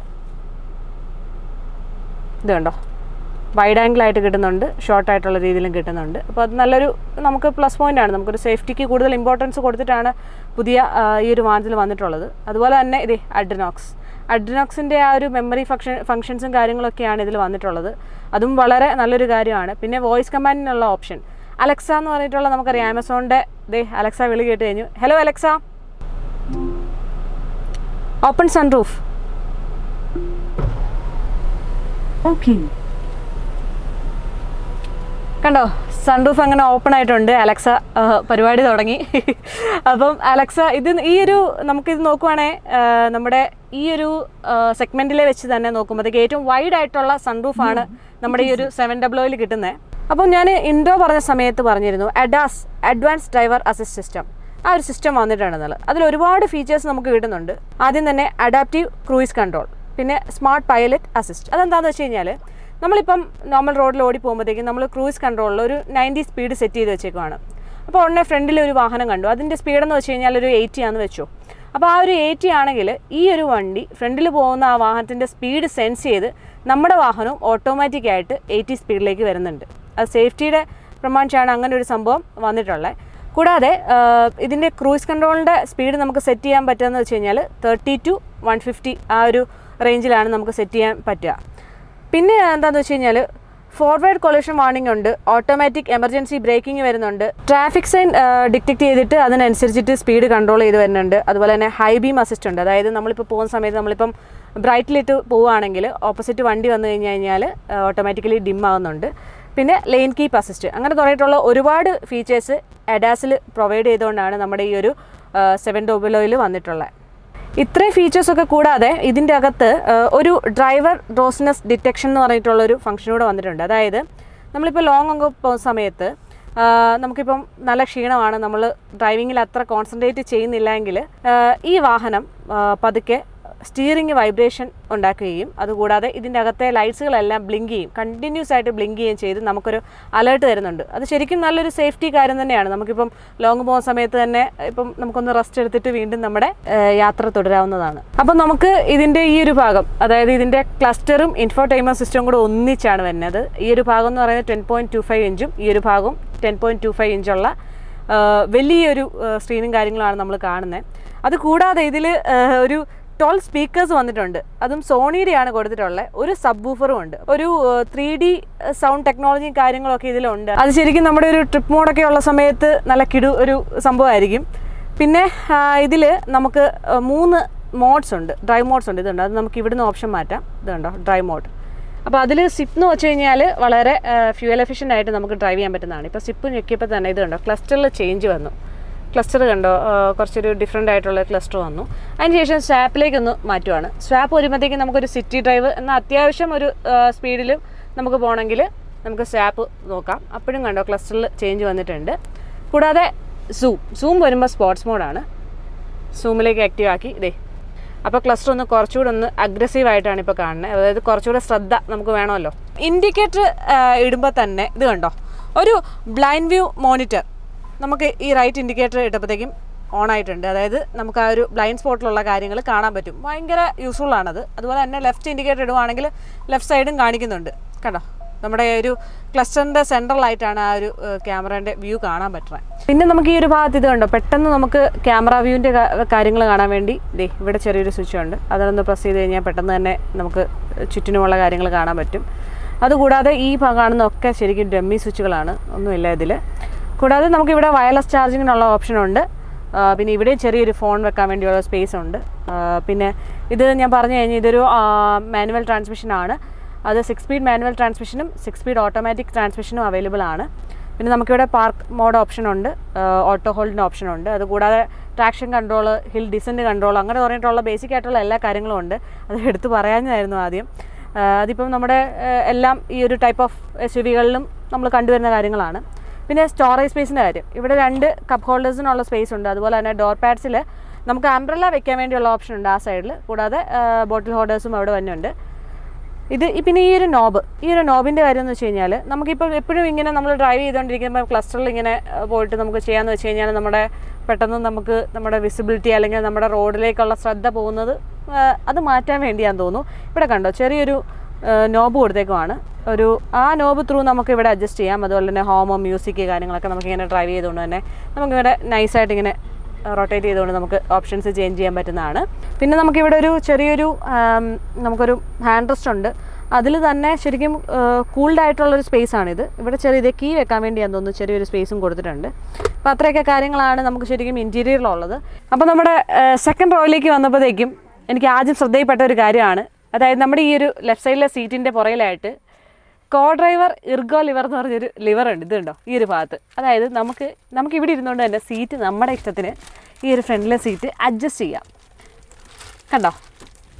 ഇത് കണ്ടോ വൈഡ് ആംഗിളായിട്ട് കിട്ടുന്നുണ്ട് ഷോർട്ട് ആയിട്ടുള്ള രീതിയിലും കിട്ടുന്നുണ്ട് അപ്പോൾ അത് നല്ലൊരു നമുക്ക് പ്ലസ് പോയിന്റ് ആണ് നമുക്കൊരു സേഫ്റ്റിക്ക് കൂടുതൽ ഇമ്പോർട്ടൻസ് കൊടുത്തിട്ടാണ് പുതിയ ആ, ഈ ഒരു വാഹനത്തിൽ വന്നിട്ടുള്ളത് അതുപോലെ തന്നെ ഇതേ അഡ്രിനോക്സ് അഡ്രിനോക്സിൻ്റെ ആ ഒരു മെമ്മറി ഫങ്ഷൻ ഫങ്ഷൻസും കാര്യങ്ങളൊക്കെയാണ് ഇതിൽ വന്നിട്ടുള്ളത് അതും വളരെ നല്ലൊരു കാര്യമാണ് പിന്നെ വോയിസ് കമാൻഡിനുള്ള ഓപ്ഷൻ അലക്സ എന്ന് പറഞ്ഞിട്ടുള്ള നമുക്കറിയാം ആമസോണിൻ്റെ ദേ അലക്സ വിളി കേട്ട് കഴിഞ്ഞു hello Alexa open sunroof Okay. കണ്ടോ സൺറൂഫ് അങ്ങനെ ഓപ്പൺ ആയിട്ടുണ്ട് അലക്സ ആ, പരിപാടി തുടങ്ങി അപ്പം അലക്സ ഇത് ഈ ഒരു നമുക്കിത് നോക്കുവാണെങ്കിൽ നമ്മുടെ ഈ ഒരു സെഗ്മെൻറ്റിലെ വെച്ച് തന്നെ നോക്കുമ്പോഴത്തേക്ക് ഏറ്റവും വൈഡ് ആയിട്ടുള്ള സൺറൂഫാണ് നമ്മുടെ ഈ ഒരു സെവൻ ഡബ്ല്യൂയിൽ കിട്ടുന്നത് അപ്പം ഞാൻ ഇൻഡോ പറഞ്ഞ സമയത്ത് പറഞ്ഞിരുന്നു ADAS advanced driver assist system ആ ഒരു സിസ്റ്റം വന്നിട്ടുണ്ടെന്നുള്ളത് അതിൽ ഒരുപാട് ഫീച്ചേഴ്സ് നമുക്ക് കിട്ടുന്നുണ്ട് ആദ്യം തന്നെ അഡാപ്റ്റീവ് ക്രൂയിസ് കൺട്രോൾ പിന്നെ സ്മാർട്ട് പൈലറ്റ് അസിസ്റ്റ് അതെന്താണെന്ന് വെച്ച് കഴിഞ്ഞാൽ നമ്മളിപ്പം നോർമൽ റോഡിൽ ഓടി പോകുമ്പോഴത്തേക്കും നമ്മൾ ക്രൂസ് കൺട്രോളിൽ ഒരു നയൻറ്റി സ്പീഡ് സെറ്റ് ചെയ്ത് വെച്ചേക്കുവാണ് അപ്പോൾ ഉടനെ ഫ്രണ്ടിൽ ഒരു വാഹനം കണ്ടു അതിൻ്റെ സ്പീഡെന്ന് വെച്ച് കഴിഞ്ഞാൽ ഒരു എയ്റ്റി ആണെന്ന് വെച്ചോ അപ്പോൾ ആ ഒരു എയ്റ്റി ആണെങ്കിൽ ഈ ഒരു വണ്ടി ഫ്രണ്ടിൽ പോകുന്ന ആ വാഹനത്തിൻ്റെ സ്പീഡ് സെൻസ് ചെയ്ത് നമ്മുടെ വാഹനവും ഓട്ടോമാറ്റിക്കായിട്ട് എയ്റ്റി സ്പീഡിലേക്ക് വരുന്നുണ്ട് അത് സേഫ്റ്റിയുടെ പ്രമാണിച്ചാണ് അങ്ങനെ ഒരു സംഭവം വന്നിട്ടുള്ളത് കൂടാതെ ഇതിൻ്റെ ക്രൂസ് കൺട്രോളിൻ്റെ സ്പീഡ് നമുക്ക് സെറ്റ് ചെയ്യാൻ പറ്റുകയെന്ന് വെച്ച് കഴിഞ്ഞാൽ തേർട്ടി ടു വൺ ഫിഫ്റ്റി ആ ഒരു റേഞ്ചിലാണ് നമുക്ക് സെറ്റ് ചെയ്യാൻ പറ്റുക പിന്നെ എന്താണെന്ന് വെച്ച് കഴിഞ്ഞാൽ ഫോർവേഡ് കൊളൂഷൻ വാർണിംഗ് ഉണ്ട് ഓട്ടോമാറ്റിക് എമർജൻസി ബ്രേക്കിംഗ് വരുന്നുണ്ട് ട്രാഫിക് സൈൻ ഡിറ്റക്ട് ചെയ്തിട്ട് അതിനനുസരിച്ചിട്ട് സ്പീഡ് കൺട്രോൾ ചെയ്ത് വരുന്നുണ്ട് അതുപോലെ തന്നെ ഹൈ ബീം അസിസ്റ്റ് ഉണ്ട് അതായത് നമ്മളിപ്പോൾ പോകുന്ന സമയത്ത് നമ്മളിപ്പം ബ്രൈറ്റിലിട്ട് പോവുകയാണെങ്കിൽ ഓപ്പോസിറ്റ് വണ്ടി വന്നു കഴിഞ്ഞ് കഴിഞ്ഞാൽ ഓട്ടോമാറ്റിക്കലി ഡിം ആവുന്നുണ്ട് പിന്നെ ലെയിൻ കീപ്പ് അസിസ്റ്റ് അങ്ങനെ തുടങ്ങിയിട്ടുള്ള ഒരുപാട് ഫീച്ചേഴ്സ് അഡാസിൽ പ്രൊവൈഡ് ചെയ്തുകൊണ്ടാണ് നമ്മുടെ ഈ ഒരു സെവൻ ഡോബിലോയിൽ വന്നിട്ടുള്ളത് ഇത്രയും ഫീച്ചേഴ്സൊക്കെ കൂടാതെ ഇതിൻ്റെ അകത്ത് ആ, ഒരു ഡ്രൈവർ ഡ്രോസ്നെസ് ഡിറ്റക്ഷൻ എന്ന് പറഞ്ഞിട്ടുള്ളൊരു ഫംഗ്ഷൻ കൂടെ വന്നിട്ടുണ്ട് അതായത് നമ്മളിപ്പോൾ ലോങ് ഒക്കെ പോകുന്ന സമയത്ത് ആ, നമുക്കിപ്പം നല്ല ക്ഷീണമാണ് നമ്മൾ ഡ്രൈവിങ്ങിൽ അത്ര കോൺസെൻട്രേറ്റ് ചെയ്യുന്നില്ല എങ്കിൽ ഈ വാഹനം ആ, പതുക്കെ സ്റ്റിയറിംഗ് വൈബ്രേഷൻ ഉണ്ടാക്കുകയും അതുകൂടാതെ ഇതിൻ്റെ അകത്തെ ലൈറ്റ്സുകളെല്ലാം ബ്ലിങ്ക് ചെയ്യും കണ്ടിന്യൂസ് ആയിട്ട് ബ്ലിങ്ക് ചെയ്യുകയും ചെയ്ത് നമുക്കൊരു അലേർട്ട് തരുന്നുണ്ട് അത് ശരിക്കും നല്ലൊരു സേഫ്റ്റി കാര്യം തന്നെയാണ് നമുക്കിപ്പം ലോങ് പോകുന്ന സമയത്ത് തന്നെ ഇപ്പം നമുക്കൊന്ന് റെസ്റ്റ് എടുത്തിട്ട് വീണ്ടും നമ്മുടെ ഏഹ്, യാത്ര തുടരാവുന്നതാണ് അപ്പം നമുക്ക് ഇതിൻ്റെ ഈ ഒരു ഭാഗം അതായത് ഇതിൻ്റെ ക്ലസ്റ്ററും ഇൻഫോടൈൻമെൻറ്റ് സിസ്റ്റം കൂടെ ഒന്നിച്ചാണ് വരുന്നത് ഈ ഒരു ഭാഗം എന്ന് പറയുന്നത് ടെൻ പോയിൻറ്റ് ടു ഫൈവ് ഇഞ്ചും ഈ ഒരു ഭാഗവും ടെൻ പോയിൻറ്റ് ടു ഫൈവ് ഇഞ്ചുള്ള ആഹ് വലിയൊരു സ്ക്രീനും കാര്യങ്ങളാണ് നമ്മൾ കാണുന്നത് അത് കൂടാതെ ഇതിൽ ഒരു ട്വൽവ് സ്പീക്കേഴ്സ് വന്നിട്ടുണ്ട് അതും സോണിയുടെയാണ് കൊടുത്തിട്ടുള്ളത് ഒരു സബ് ബൂഫറും ഉണ്ട് ഒരു ത്രീ ഡി സൗണ്ട് ടെക്നോളജിയും കാര്യങ്ങളൊക്കെ ഇതിലുണ്ട് അത് ശരിക്കും നമ്മുടെ ഒരു ട്രിപ്പ് മോഡൊക്കെ ഉള്ള സമയത്ത് നല്ല കിടു ഒരു സംഭവമായിരിക്കും പിന്നെ ഇതിൽ നമുക്ക് ആ, മൂന്ന് മോഡ്സ് ഉണ്ട് ഡ്രൈവ് മോഡ്സ് ഉണ്ട് ഇതുണ്ട് അത് നമുക്ക് ഇവിടുന്ന് ഓപ്ഷൻ മാറ്റാം ഇതുണ്ടോ ഡ്രൈവ് മോഡ് അപ്പോൾ അതിൽ സിപ്പ് എന്ന് വെച്ച് കഴിഞ്ഞാൽ വളരെ ഫ്യൂവൽ എഫിഷ്യൻ്റ് ആയിട്ട് നമുക്ക് ഡ്രൈവ് ചെയ്യാൻ പറ്റുന്നതാണ് ഇപ്പോൾ സിപ്പ് ഞെക്കിയപ്പോൾ തന്നെ ഇത് കണ്ടോ ക്ലസ്റ്ററിൽ ചേഞ്ച് വന്നു ക്ലസ്റ്റർ കണ്ടോ ആ, കുറച്ചൊരു ഡിഫറെൻ്റ് ആയിട്ടുള്ള ക്ലസ്റ്റർ വന്നു അതിനുശേഷം സ്വാപ്പിലേക്ക് ഒന്ന് മാറ്റുവാണ് സ്വാപ്പ് വരുമ്പോഴത്തേക്കും നമുക്കൊരു സിറ്റി ഡ്രൈവ് എന്നാൽ അത്യാവശ്യം ഒരു സ്പീഡിൽ നമുക്ക് പോകണമെങ്കിൽ നമുക്ക് സ്വാപ്പ് നോക്കാം അപ്പോഴും കണ്ടോ ക്ലസ്റ്ററിൽ ചേഞ്ച് വന്നിട്ടുണ്ട് കൂടാതെ സൂം സൂം വരുമ്പോൾ സ്പോർട്സ് മോഡാണ് സൂമിലേക്ക് ആക്റ്റീവ് ആക്കി ഇതേ അപ്പോൾ ക്ലസ്റ്റർ ഒന്ന് കുറച്ചുകൂടെ ഒന്ന് അഗ്രസീവ് ആയിട്ടാണ് ഇപ്പോൾ കാണുന്നത് അതായത് കുറച്ചുകൂടെ ശ്രദ്ധ നമുക്ക് വേണമല്ലോ ഇൻഡിക്കേറ്റർ ഇടുമ്പോൾ തന്നെ ഇത് കണ്ടോ ഒരു ബ്ലൈൻഡ് വ്യൂ മോണിറ്റർ നമുക്ക് ഈ റൈറ്റ് ഇൻഡിക്കേറ്റർ ഇട്ടപ്പോഴത്തേക്കും ഓൺ ആയിട്ടുണ്ട് അതായത് നമുക്ക് ആ ഒരു ബ്ലൈൻഡ് സ്പോട്ടിലുള്ള കാര്യങ്ങൾ കാണാൻ പറ്റും ഭയങ്കര യൂസ്ഫുൾ ആണത് അതുപോലെ തന്നെ ലെഫ്റ്റ് ഇൻഡിക്കേറ്റർ ഇടുവാണെങ്കിൽ ലെഫ്റ്റ് സൈഡും കാണിക്കുന്നുണ്ട് കണ്ടോ നമ്മുടെ ഒരു ക്ലസ്റ്ററിൻ്റെ സെൻട്രലായിട്ടാണ് ആ ഒരു ക്യാമറേൻ്റെ വ്യൂ കാണാൻ പറ്റുന്നത് പിന്നെ നമുക്ക് ഈ ഒരു ഭാഗത്ത് ഇത് കണ്ടോ പെട്ടെന്ന് നമുക്ക് ക്യാമറ വ്യൂവിൻ്റെ കാര്യങ്ങൾ കാണാൻ വേണ്ടി ദേ ഇവിടെ ചെറിയൊരു സ്വിച്ച് ഉണ്ട് അതൊന്ന് പ്രസ് ചെയ്ത് കഴിഞ്ഞാൽ പെട്ടെന്ന് തന്നെ നമുക്ക് ചുറ്റിനുമുള്ള കാര്യങ്ങൾ കാണാൻ പറ്റും അതുകൂടാതെ ഈ ഭാഗം കാണുന്നതൊക്കെ ശരിക്കും ഡമ്മി സ്വിച്ചുകളാണ് ഒന്നുമില്ല ഇതിൽ കൂടാതെ നമുക്കിവിടെ വയർലെസ് ചാർജിങ്ങിനുള്ള ഓപ്ഷനുണ്ട് ആ, പിന്നെ ഇവിടെ ചെറിയൊരു ഫോൺ വെക്കാൻ വേണ്ടിയുള്ള സ്പേസ് ഉണ്ട് ആ, പിന്നെ ഇത് ഞാൻ പറഞ്ഞു കഴിഞ്ഞാൽ ഇതൊരു മാനുവൽ ട്രാൻസ്മിഷൻ ആണ് അത് സിക്സ് സ്പീഡ് മാനുവൽ ട്രാൻസ്മിഷനും സിക്സ് സ്പീഡ് ഓട്ടോമാറ്റിക് ട്രാൻസ്മിഷനും അവൈലബിൾ ആണ് പിന്നെ നമുക്കിവിടെ പാർക്ക് മോഡ് ഓപ്ഷൻ ഉണ്ട് ഓട്ടോ ഹോൾഡിൻ്റെ ഓപ്ഷൻ ഉണ്ട് അതുകൂടാതെ traction control hill descent control അങ്ങനെ പറഞ്ഞിട്ടുള്ള ബേസിക് ആയിട്ടുള്ള എല്ലാ കാര്യങ്ങളും ഉണ്ട് അത് എടുത്തു പറയാഞ്ഞായിരുന്നു ആദ്യം ആ, അതിപ്പം നമ്മുടെ ആ, എല്ലാം ഈ ഒരു ടൈപ്പ് ഓഫ് എസ് യു വികളിലും നമ്മൾ കണ്ടുവരുന്ന കാര്യങ്ങളാണ് പിന്നെ സ്റ്റോറേജ് സ്പേസിൻ്റെ കാര്യം ഇവിടെ രണ്ട് കപ്പ് ഹോൾഡേഴ്സിനുള്ള സ്പേസ് ഉണ്ട് അതുപോലെ തന്നെ ഡോർ പാഡ്സിൽ നമുക്ക് അംബ്രല്ല വെക്കാൻ വേണ്ടിയുള്ള ഓപ്ഷൻ ഉണ്ട് ആ സൈഡിൽ കൂടാതെ ബോട്ടിൽ ഹോൾഡേഴ്സും അവിടെ വന്നുണ്ട് ഇത് ഈ- പിന്നെ ഈ ഒരു നോബ് ഈ ഒരു നോബിൻ്റെ കാര്യം എന്ന് വെച്ച് കഴിഞ്ഞാൽ നമുക്കിപ്പോൾ എപ്പോഴും ഇങ്ങനെ നമ്മൾ ഡ്രൈവ് ചെയ്തുകൊണ്ടിരിക്കുമ്പോൾ ക്ലസ്റ്ററിൽ ഇങ്ങനെ ആ, പോയിട്ട് നമുക്ക് ചെയ്യാമെന്ന് വെച്ച് കഴിഞ്ഞാൽ നമ്മുടെ പെട്ടെന്ന് നമുക്ക് നമ്മുടെ വിസിബിലിറ്റി അല്ലെങ്കിൽ നമ്മുടെ റോഡിലേക്കുള്ള ശ്രദ്ധ പോകുന്നത് ആ, അത് മാറ്റാൻ വേണ്ടിയാന്ന് തോന്നുന്നു ഇവിടെ കണ്ടോ ചെറിയൊരു നോബ് കൊടുത്തേക്കുമാണ് ഒരു ആ നോബ് ത്രൂ നമുക്ക് ഇവിടെ അഡ്ജസ്റ്റ് ചെയ്യാം അതുപോലെ തന്നെ ഹോമോ മ്യൂസിക് കാര്യങ്ങളൊക്കെ നമുക്കിങ്ങനെ ഡ്രൈവ് ചെയ്തുകൊണ്ട് തന്നെ നമുക്കിവിടെ നൈസായിട്ട് ഇങ്ങനെ റൊട്ടേറ്റ് ചെയ്തുകൊണ്ട് നമുക്ക് ഓപ്ഷൻസ് ചേഞ്ച് ചെയ്യാൻ പറ്റുന്നതാണ് പിന്നെ നമുക്കിവിടെ ഒരു ചെറിയൊരു ആം, നമുക്കൊരു ഹാൻഡ് റെസ്റ്റ് ഉണ്ട് അതിൽ തന്നെ ശരിക്കും കൂൾഡ് ആയിട്ടുള്ളൊരു സ്പേസ് ആണിത് ഇവിടെ ചെറിയ ഇത് കീ വെക്കാൻ വേണ്ടിയാന്ന് തോന്നുന്നു ചെറിയൊരു സ്പേസും കൊടുത്തിട്ടുണ്ട് അപ്പോൾ അത്രയൊക്കെ കാര്യങ്ങളാണ് നമുക്ക് ശരിക്കും ഇൻറ്റീരിയറിലുള്ളത് അപ്പോൾ നമ്മുടെ സെക്കൻഡ് റോയിലേക്ക് വന്നപ്പോഴത്തേക്കും എനിക്ക് ആദ്യം ശ്രദ്ധയിൽപ്പെട്ട ഒരു കാര്യമാണ് അതായത് നമ്മുടെ ഈ ഒരു ലെഫ്റ്റ് സൈഡിലെ സീറ്റിൻ്റെ പുറയിലായിട്ട് കോ ഡ്രൈവർ ഇർഗോ ലിവർ എന്ന് പറഞ്ഞൊരു ലിവർ ഉണ്ട് ഇതുണ്ടോ ഈ ഒരു ഭാഗത്ത് അതായത് നമുക്ക് നമുക്ക് ഇവിടെ ഇരുന്നുകൊണ്ട് തന്നെ സീറ്റ് നമ്മുടെ ഇഷ്ടത്തിന് ഈ ഒരു ഫ്രണ്ടിലെ സീറ്റ് അഡ്ജസ്റ്റ് ചെയ്യാം കണ്ടോ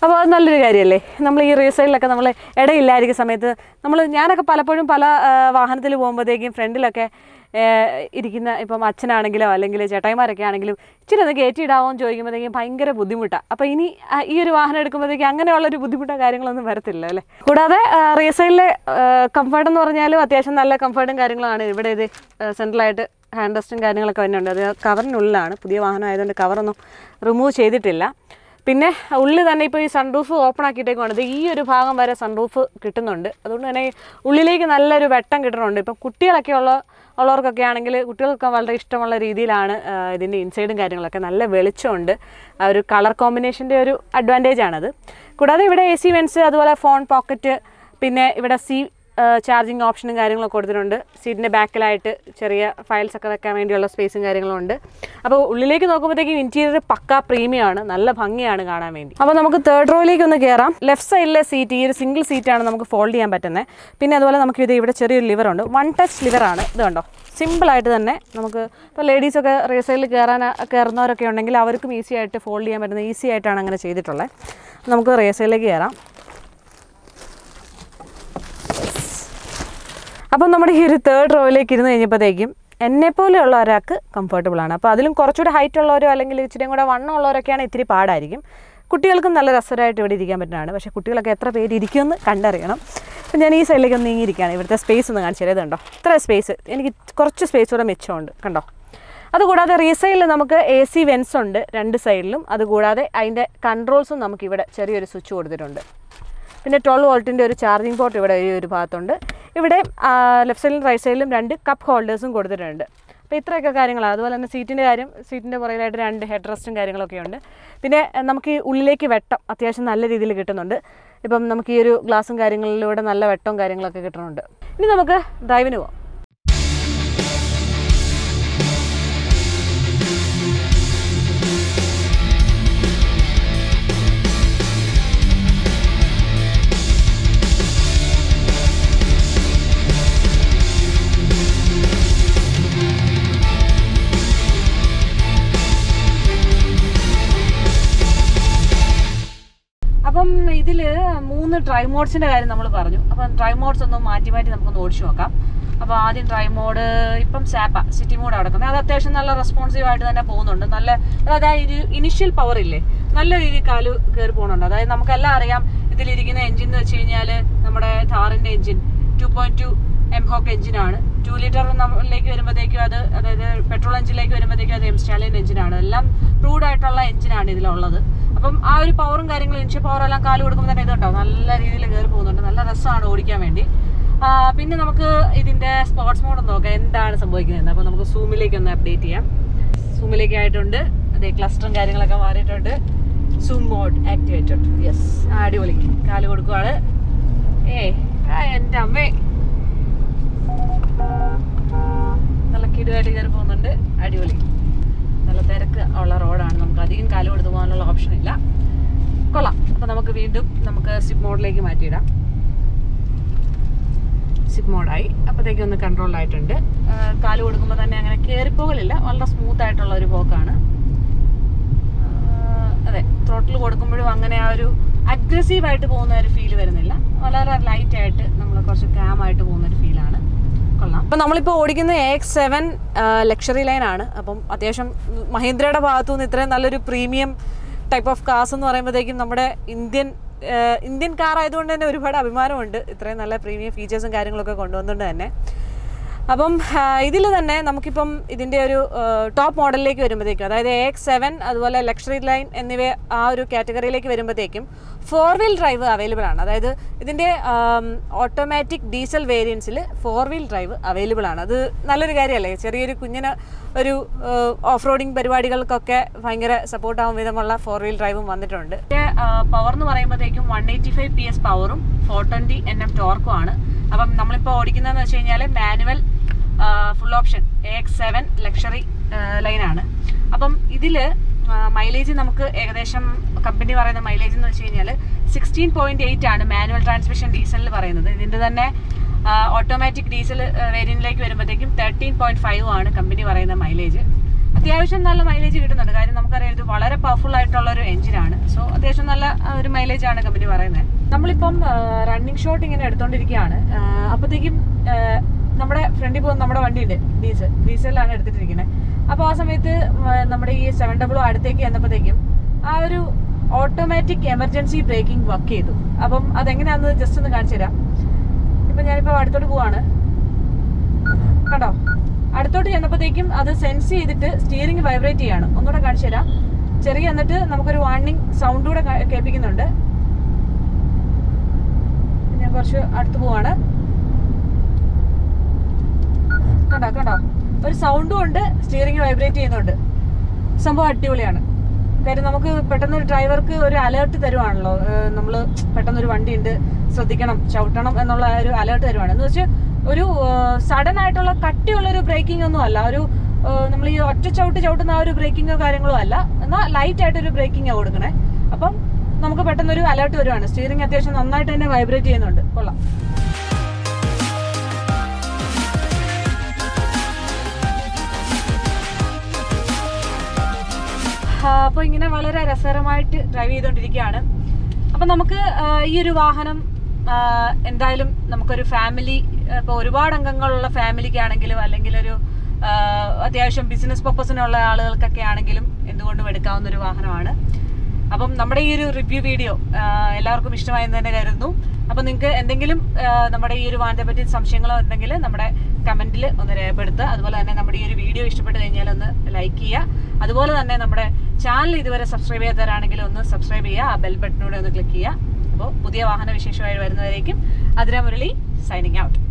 അപ്പോൾ അത് നല്ലൊരു കാര്യമല്ലേ നമ്മൾ ഈ റീസൈഡിലൊക്കെ നമ്മൾ ഇടയില്ലായിരിക്കുന്ന സമയത്ത് നമ്മൾ ഞാനൊക്കെ പലപ്പോഴും പല വാഹനത്തിൽ പോകുമ്പോഴത്തേക്കും ഫ്രണ്ടിലൊക്കെ ആ, ഇരിക്കുന്ന ഇപ്പം അച്ഛനാണെങ്കിലോ അല്ലെങ്കിൽ ചേട്ടായിമാരൊക്കെ ആണെങ്കിലും ഇച്ചിരി ഒന്ന് കയറ്റിയിടാവോ എന്ന് ചോദിക്കുമ്പോഴത്തേക്കും ഭയങ്കര ബുദ്ധിമുട്ടാണ് അപ്പോൾ ഇനി ആ, ഈ ഒരു വാഹനം എടുക്കുമ്പോഴത്തേക്കും അങ്ങനെയുള്ളൊരു ബുദ്ധിമുട്ടോ കാര്യങ്ങളൊന്നും വരത്തില്ല അല്ലേ കൂടാതെ റീസൈഡിലെ കംഫർട്ട് എന്ന് പറഞ്ഞാലും അത്യാവശ്യം നല്ല കംഫർട്ടും കാര്യങ്ങളാണ് ഇവിടെ ഇത് സെൻട്രലായിട്ട് ഹാൻഡ് റെസ്റ്റും കാര്യങ്ങളൊക്കെ തന്നെ ഉണ്ട് അത് കവറിനുള്ളിലാണ് പുതിയ വാഹനം ആയതുകൊണ്ട് കവറൊന്നും റിമൂവ് ചെയ്തിട്ടില്ല പിന്നെ ഉള്ളിൽ തന്നെ ഇപ്പോൾ ഈ സൺറൂഫ് ഓപ്പൺ ആക്കിയിട്ടേക്കാണ് ഇത് ഈ ഒരു ഭാഗം വരെ സൺറൂഫ് കിട്ടുന്നുണ്ട് അതുകൊണ്ട് തന്നെ ഉള്ളിലേക്ക് നല്ലൊരു വെട്ടം കിട്ടുന്നുണ്ട് ഇപ്പം കുട്ടികളൊക്കെ ഉള്ള ഉള്ളവർക്കൊക്കെ ആണെങ്കിൽ കുട്ടികൾക്ക് വളരെ ഇഷ്ടമുള്ള രീതിയിലാണ് ആ, ഇതിൻ്റെ ഇൻസൈഡും കാര്യങ്ങളൊക്കെ നല്ല വെളിച്ചമുണ്ട് ആ ഒരു കളർ കോമ്പിനേഷൻ്റെ ഒരു അഡ്വാൻറ്റേജ് ആണത് കൂടാതെ ഇവിടെ എ സി വെൻസ് അതുപോലെ ഫോൺ പോക്കറ്റ് പിന്നെ ഇവിടെ സി ചാർജിങ് ഓപ്ഷനും കാര്യങ്ങളൊക്കെ കൊടുത്തിട്ടുണ്ട് സീറ്റിൻ്റെ ബാക്കിലായിട്ട് ചെറിയ ഫയൽസ് ഒക്കെ വെക്കാൻ വേണ്ടിയുള്ള സ്പേസും കാര്യങ്ങളും ഉണ്ട് അപ്പോൾ ഉള്ളിലേക്ക് നോക്കുമ്പോഴത്തേക്കും ഇൻറ്റീരിയർ പക്ക പ്രീമിയം ആണ് നല്ല ഭംഗിയാണ് കാണാൻ വേണ്ടി അപ്പോൾ നമുക്ക് തേർഡ് റോയിലേക്ക് ഒന്ന് കയറാം ലെഫ്റ്റ് സൈഡിലെ സീറ്റ് ഈ ഒരു സിംഗിൾ സീറ്റാണ് നമുക്ക് ഫോൾഡ് ചെയ്യാൻ പറ്റുന്നത് പിന്നെ അതുപോലെ നമുക്ക് ഇത് ഇവിടെ ചെറിയൊരു ലിവർ ഉണ്ട് വൺ ടച്ച് ലിവറാണ് ഇത് കണ്ടോ സിമ്പിളായിട്ട് തന്നെ നമുക്ക് ഇപ്പോൾ ലേഡീസൊക്കെ റേസൈഡിൽ കയറാൻ കയറുന്നവരൊക്കെ ഉണ്ടെങ്കിൽ അവർക്കും ഈസി ആയിട്ട് ഫോൾഡ് ചെയ്യാൻ പറ്റുന്ന ഈസി ആയിട്ടാണ് അങ്ങനെ ചെയ്തിട്ടുള്ളത് നമുക്ക് റേസൈഡിലേക്ക് കയറാം അപ്പം നമ്മുടെ ഈ ഒരു തേർഡ് റോയിലേക്ക് ഇരുന്ന് കഴിഞ്ഞപ്പോഴത്തേക്കും എന്നെപ്പോലെയുള്ള ഒരാൾക്ക് കംഫർട്ടബിൾ ആണ് അപ്പോൾ അതിലും കുറച്ചുകൂടെ ഹൈറ്റ് ഉള്ളവരോ അല്ലെങ്കിൽ ഇച്ചിരിയും കൂടെ വണ്ണം ഉള്ളവരൊക്കെയാണ് ഇത്തിരി പാടായിരിക്കും കുട്ടികൾക്കും നല്ല രസകരമായിട്ട് ഇവിടെ ഇരിക്കാൻ പറ്റുന്നതാണ് പക്ഷേ കുട്ടികളൊക്കെ എത്ര പേര് ഇരിക്കുമെന്ന് കണ്ടറിയണം അപ്പം ഞാൻ ഈ സൈഡിലേക്ക് ഒന്ന് നീങ്ങിയിരിക്കുകയാണ് ഇവിടുത്തെ സ്പേസ് ഒന്ന് കാണിച്ചു തരാം ഇതുണ്ടോ ഇത്ര സ്പേസ് എനിക്ക് കുറച്ച് സ്പേസ് കൂടെ മിച്ചമുണ്ട് കണ്ടോ അതുകൂടാതെ റീസൈഡിൽ നമുക്ക് എ സി വെൻസ് ഉണ്ട് രണ്ട് സൈഡിലും അതുകൂടാതെ അതിൻ്റെ കൺട്രോൾസും നമുക്കിവിടെ ചെറിയൊരു സ്വിച്ച് കൊടുത്തിട്ടുണ്ട് പിന്നെ ട്വൽവ് വോൾട്ടിൻ്റെ ഒരു ചാർജിങ് പോർട്ട് ഇവിടെ ഈ ഒരു ഭാഗത്തുണ്ട് ഇവിടെ ലെഫ്റ്റ് സൈഡിലും റൈറ്റ് സൈഡിലും രണ്ട് കപ്പ് ഹോൾഡേഴ്സും കൊടുത്തിട്ടുണ്ട് അപ്പോൾ ഇത്രയൊക്കെ കാര്യങ്ങളാണ് അതുപോലെ തന്നെ സീറ്റിൻ്റെ കാര്യം സീറ്റിൻ്റെ പുറകിലായിട്ട് രണ്ട് ഹെഡ് റെസ്റ്റും കാര്യങ്ങളൊക്കെ ഉണ്ട് പിന്നെ അഹ് നമുക്ക് ഈ ഉള്ളിലേക്ക് വെട്ടം അത്യാവശ്യം നല്ല രീതിയിൽ കിട്ടുന്നുണ്ട് ഇപ്പം നമുക്ക് ഈ ഒരു ഗ്ലാസും കാര്യങ്ങളിലൂടെ നല്ല വെട്ടവും കാര്യങ്ങളൊക്കെ കിട്ടുന്നുണ്ട് ഇനി നമുക്ക് ഡ്രൈവിന് പോവാം അപ്പം ഇതിൽ മൂന്ന് ഡ്രൈവ് മോഡ്സിൻ്റെ കാര്യം നമ്മൾ പറഞ്ഞു അപ്പം ഡ്രൈവ് മോഡ്സ് ഒന്ന് മാറ്റി മാറ്റി നമുക്കൊന്ന് ഓടിച്ചു നോക്കാം അപ്പോൾ ആദ്യം ഡ്രൈവ് മോഡ് ഇപ്പം സാപ്പ സിറ്റി മോഡ് കിടക്കുന്നത് അത് അത്യാവശ്യം നല്ല റെസ്പോൺസീവ് ആയിട്ട് തന്നെ പോകുന്നുണ്ട് നല്ല അതായത് ഇനിഷ്യൽ പവർ ഇല്ലേ നല്ല രീതിയിൽ കാല് കയറി പോകുന്നുണ്ട് അതായത് നമുക്കെല്ലാം അറിയാം ഇതിലിരിക്കുന്ന എഞ്ചിൻ എന്ന് വെച്ച് കഴിഞ്ഞാൽ നമ്മുടെ ഥാറിൻ്റെ engine two point two M hawk എഞ്ചിനാണ് ടു ലിറ്റർ നമ്മളിലേക്ക് വരുമ്പോഴത്തേക്കും അത് അതായത് പെട്രോൾ എഞ്ചിനിലേക്ക് വരുമ്പോഴത്തേക്കും അത് എം സ്റ്റാലിയൻ എഞ്ചിനാണ് എല്ലാം പ്രൂഡ് ആയിട്ടുള്ള എഞ്ചിനാണ് ഇതിലുള്ളത് അപ്പം ആ ഒരു പവറും കാര്യങ്ങളും ഇൻഷ്യൽ പവറും എല്ലാം കാല് കൊടുക്കുമ്പോൾ തന്നെ ഇതുണ്ടോ നല്ല രീതിയിൽ കയറി പോകുന്നുണ്ട് നല്ല രസമാണ് ഓടിക്കാൻ വേണ്ടി ആ, പിന്നെ നമുക്ക് ഇതിന്റെ സ്പോർട്സ് മോഡ് നോക്കാം എന്താണ് സംഭവിക്കുന്നത് അപ്പോൾ നമുക്ക് സൂമിലേക്ക് ഒന്ന് അപ്ഡേറ്റ് ചെയ്യാം സൂമിലേക്ക് ആയിട്ടുണ്ട് അതെ ക്ലസ്റ്ററും കാര്യങ്ങളൊക്കെ മാറിയിട്ടുണ്ട് സൂം മോഡ് ആക്ടിവേറ്റഡ് യെസ് അടിപൊളി കാല് കൊടുക്കുവാണ് ഏ ആ എൻ്റെ അമ്മേ നല്ല കിടുവായിട്ട് കയറി പോകുന്നുണ്ട് അടിപൊളി നല്ല തിരക്ക് ഉള്ള റോഡാണ് നമുക്ക് അധികം കാലം കൊടുത്തു പോകാനുള്ള ഓപ്ഷൻ ഇല്ല കൊള്ളാം അപ്പോൾ നമുക്ക് വീണ്ടും നമുക്ക് സിപ്പ് മോഡിലേക്ക് മാറ്റിയിടാം സിപ്പ് മോഡായി അപ്പോഴത്തേക്കും ഒന്ന് കൺട്രോൾ ആയിട്ടുണ്ട് ആ, കാല് കൊടുക്കുമ്പോൾ തന്നെ അങ്ങനെ കയറിപ്പോകലില്ല വളരെ സ്മൂത്ത് ആയിട്ടുള്ള ഒരു പോക്കാണ് ആ, അതെ ത്രോട്ടിൽ കൊടുക്കുമ്പോഴും അങ്ങനെ ആ ഒരു അഗ്രസീവ് ആയിട്ട് പോകുന്ന ഒരു ഫീൽ വരുന്നില്ല വളരെ ലൈറ്റ് ആയിട്ട് നമ്മൾ കുറച്ച് കാം ആയിട്ട് പോകുന്ന ഒരു ഫീലാണ് കൊള്ളാം അപ്പം നമ്മളിപ്പോൾ ഓടിക്കുന്ന A X seven luxury line ആണ് അപ്പം അത്യാവശ്യം മഹീന്ദ്രയുടെ ഭാഗത്തു നിന്ന് ഇത്രയും നല്ലൊരു പ്രീമിയം ടൈപ്പ് ഓഫ് കാസ് എന്ന് പറയുമ്പോഴത്തേക്കും നമ്മുടെ ഇന്ത്യൻ ആ, ഇന്ത്യൻ കാർ ആയതുകൊണ്ട് തന്നെ ഒരുപാട് അഭിമാനമുണ്ട് ഇത്രയും നല്ല പ്രീമിയം ഫീച്ചേഴ്സും കാര്യങ്ങളൊക്കെ കൊണ്ടുവന്നുകൊണ്ട് തന്നെ അപ്പം ഇതിൽ തന്നെ നമുക്കിപ്പം ഇതിൻ്റെ ഒരു ടോപ്പ് മോഡലിലേക്ക് വരുമ്പോഴത്തേക്കും അതായത് എ എക്സ് സെവൻ അതുപോലെ ലക്ഷറി ലൈൻ എന്നിവ ആ ഒരു കാറ്റഗറിയിലേക്ക് വരുമ്പോഴത്തേക്കും ഫോർ വീൽ ഡ്രൈവ് അവൈലബിൾ ആണ് അതായത് ഇതിൻ്റെ ഓട്ടോമാറ്റിക് ഡീസൽ വേരിയൻസിൽ ഫോർ വീൽ ഡ്രൈവ് അവൈലബിൾ ആണ് അത് നല്ലൊരു കാര്യമല്ലേ ചെറിയൊരു കുഞ്ഞിന് ഒരു ഓഫ് റോഡിങ് പരിപാടികൾക്കൊക്കെ ഭയങ്കര സപ്പോർട്ടാവും വിധമുള്ള ഫോർ വീൽ ഡ്രൈവും വന്നിട്ടുണ്ട് പവർ എന്ന് പറയുമ്പോഴത്തേക്കും one eighty five P S പവറും ഫോർ ട്വൻറ്റി എൻ എം ടോർക്കും ആണ് അപ്പം നമ്മളിപ്പോൾ ഓടിക്കുന്നതെന്ന് വെച്ച് കഴിഞ്ഞാൽ manual full option A X seven luxury ലൈനാണ് അപ്പം ഇതിൽ മൈലേജ് നമുക്ക് ഏകദേശം കമ്പനി പറയുന്ന മൈലേജ് എന്ന് വെച്ച് കഴിഞ്ഞാൽ സിക്സ്റ്റീൻ പോയിന്റ് എയ്റ്റ് ആണ് മാനുവൽ ട്രാൻസ്മിഷൻ ഡീസലിൽ പറയുന്നത് ഇതിൻ്റെ തന്നെ ഓട്ടോമാറ്റിക് ഡീസൽ വേരിയന്റിലേക്ക് വരുമ്പോഴത്തേക്കും തേർട്ടീൻ പോയിന്റ് ഫൈവ് ആണ് കമ്പനി പറയുന്ന മൈലേജ് അത്യാവശ്യം നല്ല മൈലേജ് കിട്ടുന്നുണ്ട് കാര്യം നമുക്കറിയാം ഇത് വളരെ പവർഫുൾ ആയിട്ടുള്ള ഒരു എഞ്ചിനാണ് സോ അത്യാവശ്യം നല്ല ആ, ഒരു മൈലേജ് ആണ് കമ്പനി പറയുന്നത് നമ്മളിപ്പം റണ്ണിങ് ഷോട്ട് ഇങ്ങനെ എടുത്തോണ്ടിരിക്കുകയാണ് അപ്പോഴത്തേക്കും നമ്മുടെ ഫ്രണ്ടിൽ പോകുന്ന നമ്മുടെ വണ്ടിയുണ്ട് ഡീസൽ ഡീസലിലാണ് എടുത്തിട്ടിരിക്കുന്നത് അപ്പോൾ ആ സമയത്ത് ഉം, നമ്മുടെ ഈ സെവൻ ഡബിൾ അടുത്തേക്ക് ചെന്നപ്പോഴത്തേക്കും ആ ഒരു ഓട്ടോമാറ്റിക് എമർജൻസി ബ്രേക്കിംഗ് വർക്ക് ചെയ്തു അപ്പം അതെങ്ങനെയാണെന്ന് ജസ്റ്റ് ഒന്ന് കാണിച്ചു തരാം ഇപ്പം ഞാനിപ്പോൾ അടുത്തോട്ട് പോവാണ് കണ്ടോ അടുത്തോട്ട് ചെന്നപ്പോഴത്തേക്കും അത് സെൻസ് ചെയ്തിട്ട് സ്റ്റിയറിംഗ് വൈബ്രേറ്റ് ചെയ്യാണ് ഒന്നുകൂടെ കാണിച്ചു തരാം ചെറിയ എന്നിട്ട് നമുക്കൊരു വാർണിംഗ് സൗണ്ട് കൂടെ കാ- കേൾപ്പിക്കുന്നുണ്ട് ഞാൻ കുറച്ച് അടുത്ത് പോവാണ് കണ്ടോ കണ്ടോ ഒരു സൗണ്ടും ഉണ്ട് സ്റ്റിയറിംഗ് വൈബ്രേറ്റ് ചെയ്യുന്നുണ്ട് സംഭവം അടിപൊളിയാണ് കാര്യം നമുക്ക് പെട്ടെന്ന് ഒരു ഡ്രൈവർക്ക് ഒരു അലേർട്ട് തരുവാണല്ലോ നമ്മൾ പെട്ടെന്ന് ഒരു വണ്ടി ഉണ്ട് ശ്രദ്ധിക്കണം ചവിട്ടണം എന്നുള്ള ഒരു അലേർട്ട് തരുവാണ് എന്ന് വെച്ചാൽ ഒരു സഡൻ ആയിട്ടുള്ള കട്ടിയുള്ള ഒരു ബ്രേക്കിംഗ് ഒന്നും അല്ല ഒരു നമ്മൾ ഈ ഒറ്റ ചവിട്ട് ചവിട്ടുന്ന ആ ഒരു ബ്രേക്കിങ്ങോ കാര്യങ്ങളോ അല്ല എന്നാൽ ലൈറ്റ് ആയിട്ട് ഒരു ബ്രേക്കിംഗ് കൊടുക്കണേ അപ്പം നമുക്ക് പെട്ടെന്ന് ഒരു അലേർട്ട് വരുവാണ് സ്റ്റിയറിംഗ് അത്യാവശ്യം നന്നായിട്ട് തന്നെ വൈബ്രേറ്റ് ചെയ്യുന്നുണ്ട് കൊള്ളാം അപ്പോൾ ഇങ്ങനെ വളരെ രസകരമായിട്ട് ഡ്രൈവ് ചെയ്തുകൊണ്ടിരിക്കുകയാണ് അപ്പം നമുക്ക് ആ, ഈ ഒരു വാഹനം ആ, എന്തായാലും നമുക്കൊരു ഫാമിലി ഇപ്പോൾ ഒരുപാട് അംഗങ്ങളുള്ള ഫാമിലിക്ക് ആണെങ്കിലും അല്ലെങ്കിൽ ഒരു ആ, അത്യാവശ്യം ബിസിനസ് പർപ്പസിനുള്ള ആളുകൾക്കൊക്കെ ആണെങ്കിലും എന്തുകൊണ്ടും എടുക്കാവുന്ന ഒരു വാഹനമാണ് അപ്പം നമ്മുടെ ഈ ഒരു റിവ്യൂ വീഡിയോ എല്ലാവർക്കും ഇഷ്ടമായെന്ന് തന്നെ കരുതുന്നു അപ്പം നിങ്ങൾക്ക് എന്തെങ്കിലും ആ, നമ്മുടെ ഈ ഒരു വാഹനത്തെ പറ്റി സംശയങ്ങളോ ഉണ്ടെങ്കിൽ നമ്മുടെ കമന്റിൽ ഒന്ന് രേഖപ്പെടുത്തുക അതുപോലെ തന്നെ നമ്മുടെ ഈ ഒരു വീഡിയോ ഇഷ്ടപ്പെട്ട് കഴിഞ്ഞാൽ ഒന്ന് ലൈക്ക് ചെയ്യുക അതുപോലെ തന്നെ നമ്മുടെ ചാനൽ ഇതുവരെ സബ്സ്ക്രൈബ് ചെയ്യാത്തവരാണെങ്കിൽ ഒന്ന് സബ്സ്ക്രൈബ് ചെയ്യുക ആ ബെൽ ബട്ടനൂടെ ഒന്ന് ക്ലിക്ക് ചെയ്യുക അപ്പോൾ പുതിയ വാഹന വിശേഷമായി വരുന്നവരേക്കും അതിര മുരളി സൈനിങ് ഔട്ട്